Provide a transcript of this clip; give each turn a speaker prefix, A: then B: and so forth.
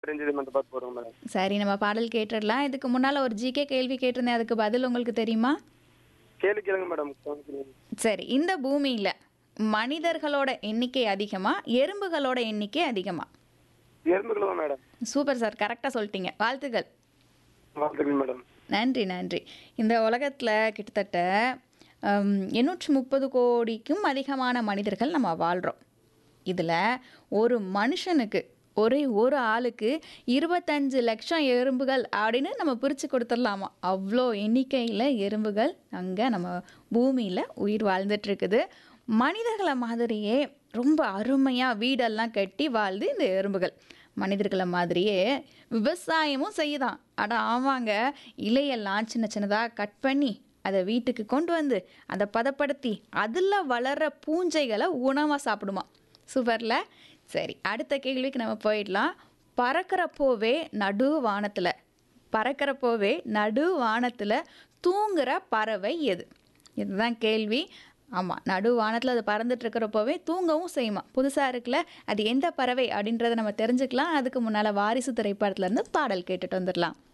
A: தெரிஞ்சது மட்டும் பார்த்து போடுங்க மேடம்
B: சரி நம்ம பாடல் கேட்டுடலாம் இதுக்கு முன்னால் ஒரு ஜிகே கேள்வி கேட்டிருந்தேன் அதுக்கு பதில் உங்களுக்கு தெரியுமா
A: கேள்வி கேளுங்க மேடம் கவனிக்கிறேன்.
B: சரி இந்த பூமியில் மனிதர்களோட எண்ணிக்கை அதிகமா எறும்புகளோட எண்ணிக்கை அதிகமா
A: எறும்புகளும் மேடம்
B: சூப்பர் சார் கரெக்டாக சொல்லிட்டீங்க வாழ்த்துக்கள்
A: வாழ்த்துக்கள் மேடம்
B: நன்றி நன்றி இந்த உலகத்தில் கிட்டத்தட்ட ஹம், எண்ணூற்றி முப்பது கோடிக்கும் அதிகமான மனிதர்கள் நம்ம வாழ்கிறோம் இதில் ஒரு மனுஷனுக்கு ஒரே ஒரு ஆளுக்கு இருபத்தஞ்சு லட்சம் எறும்புகள் அப்படின்னு நம்ம பிரித்து கொடுத்துடலாமா அவ்வளோ எண்ணிக்கையில் எறும்புகள் அங்கே நம்ம பூமியில் உயிர் வாழ்ந்துட்டு இருக்குது மனிதர்களை மாதிரியே ரொம்ப அருமையாக வீடெல்லாம் கட்டி வாழ்து இந்த எறும்புகள் மனிதர்களை மாதிரியே விவசாயமும் செய்யுதான் அட ஆமாங்க இலையெல்லாம் சின்ன சின்னதாக கட் பண்ணி அதை வீட்டுக்கு கொண்டு வந்து அதை பதப்படுத்தி அதில் வளர்கிற பூஞ்சைகளை உணவாக சாப்பிடுமா சூப்பரில் சரி அடுத்த கேள்விக்கு நம்ம போயிடலாம் பறக்கிறப்போவே நடு வானத்தில் பறக்கிறப்போவே நடு வானத்தில் தூங்குற பறவை எது இதுதான் கேள்வி ஆமாம் நடு வானத்தில் அது பறந்துட்டு இருக்கிறப்போவே தூங்கவும் செய்யுமா புதுசாக இருக்குல்ல அது எந்த பறவை அப்படின்றத நம்ம தெரிஞ்சுக்கலாம் அதுக்கு முன்னால் வாரிசு திரைப்படத்துலேருந்து பாடல் கேட்டுட்டு வந்துடலாம்